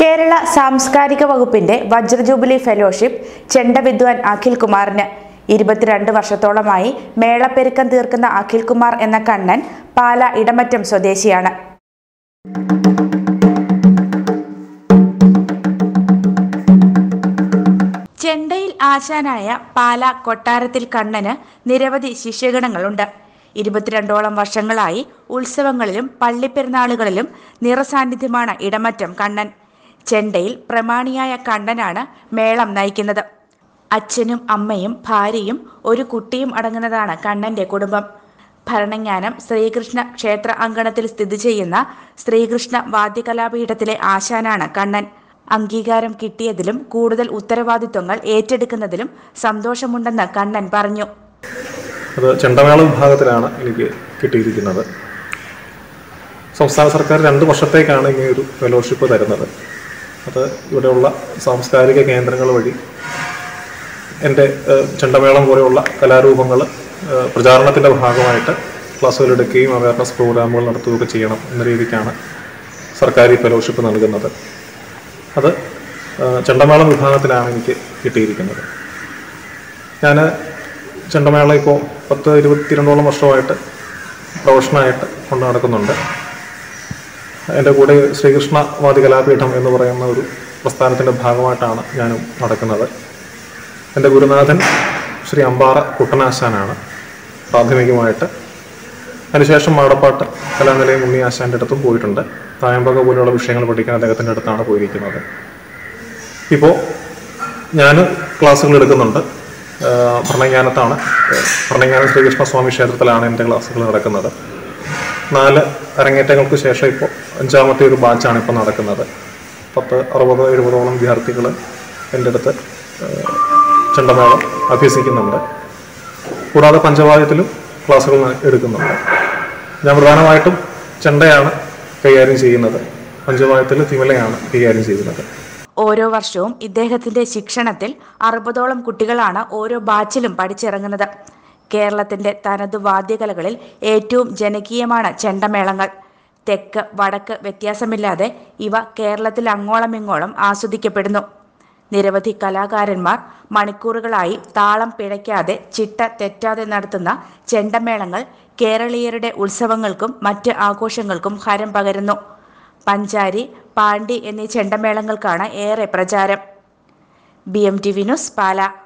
കേരള സാംസ്കാരിക വകുപ്പിന്റെ വജ്രജൂബിലി ഫെലോഷിപ്പ് ചെണ്ട വിദ്വാൻ അഖിൽ കുമാറിന് ഇരുപത്തിരണ്ട് വർഷത്തോളമായി മേളപ്പെരുക്കം തീർക്കുന്ന അഖിൽ കുമാർ എന്ന കണ്ണൻ പാല ഇടമറ്റം സ്വദേശിയാണ് ചെണ്ടയിൽ ആശാനായ പാല കൊട്ടാരത്തിൽ കണ്ണന് നിരവധി ശിഷ്യഗണങ്ങളുണ്ട് ഇരുപത്തിരണ്ടോളം വർഷങ്ങളായി ഉത്സവങ്ങളിലും പള്ളിപ്പെരുന്നാളുകളിലും നിറസാന്നിധ്യമാണ് ഇടമറ്റം കണ്ണൻ ചെണ്ടയിൽ പ്രമാണിയായ കണ്ണനാണ് മേളം നയിക്കുന്നത് അച്ഛനും അമ്മയും ഭാര്യയും ഒരു കുട്ടിയും അടങ്ങുന്നതാണ് കണ്ണന്റെ കുടുംബം ഭരണങ്ങാനം ശ്രീകൃഷ്ണ ക്ഷേത്ര അങ്കണത്തിൽ സ്ഥിതി ചെയ്യുന്ന ശ്രീകൃഷ്ണ വാദ്യകലാപീഠത്തിലെ ആശാനാണ് കണ്ണൻ അംഗീകാരം കിട്ടിയതിലും കൂടുതൽ ഉത്തരവാദിത്വങ്ങൾ ഏറ്റെടുക്കുന്നതിലും സന്തോഷമുണ്ടെന്ന് കണ്ണൻ പറഞ്ഞു അത് ചെണ്ടമേള വിഭാഗത്തിലാണ് എനിക്ക് കിട്ടിയിരിക്കുന്നത് സംസ്ഥാന സർക്കാർ രണ്ട് വർഷത്തേക്കാണ് ഇങ്ങനെ ഒരു ഫെലോഷിപ്പ് തരുന്നത് അത് ഇവിടെയുള്ള സാംസ്കാരിക കേന്ദ്രങ്ങൾ വഴി എൻ്റെ ഏഹ്, ചെണ്ടമേളം പോലെയുള്ള കലാരൂപങ്ങൾ ഏഹ്, പ്രചാരണത്തിൻ്റെ ഭാഗമായിട്ട് ക്ലാസ്സുകൾ എടുക്കുകയും അവയർനെസ് പ്രോഗ്രാമുകൾ നടത്തുകയൊക്കെ ചെയ്യണം എന്ന രീതിക്കാണ് സർക്കാർ ഈ ഫെലോഷിപ്പ് നൽകുന്നത് അത് ഏഹ്, ചെണ്ടമേളം വിഭാഗത്തിലാണ് എനിക്ക് കിട്ടിയിരിക്കുന്നത് ഞാൻ ചെണ്ടമേള ഇപ്പോൾ പത്ത് ഇരുപത്തിരണ്ടോളം വർഷമായിട്ട് പ്രൊഫഷനായിട്ട് കൊണ്ട് നടക്കുന്നുണ്ട് എൻ്റെ കൂടെ ശ്രീകൃഷ്ണ വാദി കലാപീഠം എന്ന് പറയുന്ന ഒരു പ്രസ്ഥാനത്തിൻ്റെ ഭാഗമായിട്ടാണ് ഞാനും നടക്കുന്നത് എൻ്റെ ഗുരുനാഥൻ ശ്രീ അമ്പാറ കുട്ടനാശാനാണ് പ്രാഥമികമായിട്ട് അതിനുശേഷം മാടപ്പാട്ട് കലാനിലയം ഉണ്ണിയാശാൻ്റെ അടുത്തും പോയിട്ടുണ്ട് തായമ്പക പോലെയുള്ള വിഷയങ്ങൾ പഠിക്കാൻ അദ്ദേഹത്തിൻ്റെ അടുത്താണ് പോയിരിക്കുന്നത് ഇപ്പോൾ ഞാൻ ക്ലാസ്സുകൾ എടുക്കുന്നുണ്ട് ആഹ് ഭരണങ്ങാനത്താണ് ഭരണങ്ങാനം ശ്രീകൃഷ്ണ സ്വാമി ക്ഷേത്രത്തിലാണ് എൻ്റെ ക്ലാസ്സുകൾ നടക്കുന്നത് നാല് അരങ്ങേറ്റങ്ങൾക്ക് ശേഷം ഇപ്പോൾ അഞ്ചാമത്തെ ഒരു ബാച്ചാണ് ഇപ്പോൾ നടക്കുന്നത് പത്ത് അറുപത് എഴുപതോളം വിദ്യാർത്ഥികൾ എൻ്റെ അടുത്ത് ആഹ് ചെണ്ടമേളം അഭ്യസിക്കുന്നുണ്ട് കൂടാതെ പഞ്ചവാദ്യത്തിലും ക്ലാസ്സുകൾ എടുക്കുന്നുണ്ട് ഞാൻ പ്രധാനമായിട്ടും ചെണ്ടയാണ് കൈകാര്യം ചെയ്യുന്നത് പഞ്ചവാദ്യത്തിൽ തിമലയാണ് കൈകാര്യം ചെയ്യുന്നത് ഓരോ വർഷവും ഇദ്ദേഹത്തിന്റെ ശിക്ഷണത്തിൽ അറുപതോളം കുട്ടികളാണ് ഓരോ ബാച്ചിലും പഠിച്ചിറങ്ങുന്നത് കേരളത്തിന്റെ തനതു വാദ്യകലകളിൽ ഏറ്റവും ജനകീയമാണ് ചെണ്ടമേളങ്ങൾ തെക്ക് വടക്ക് വ്യത്യാസമില്ലാതെ ഇവ കേരളത്തിൽ അങ്ങോളം ഇങ്ങോളം ആസ്വദിക്കപ്പെടുന്നു നിരവധി കലാകാരന്മാർ മണിക്കൂറുകളായി താളം പിഴയ്ക്കാതെ ചിട്ട തെറ്റാതെ നടത്തുന്ന ചെണ്ടമേളങ്ങൾ കേരളീയരുടെ ഉത്സവങ്ങൾക്കും മറ്റ് ആഘോഷങ്ങൾക്കും ഹരം പകരുന്നു പഞ്ചാരി പാണ്ടി എന്നീ ചെണ്ടമേളങ്ങൾക്കാണ് ഏറെ പ്രചാരം ബി എം ടി വിനുസ് പാല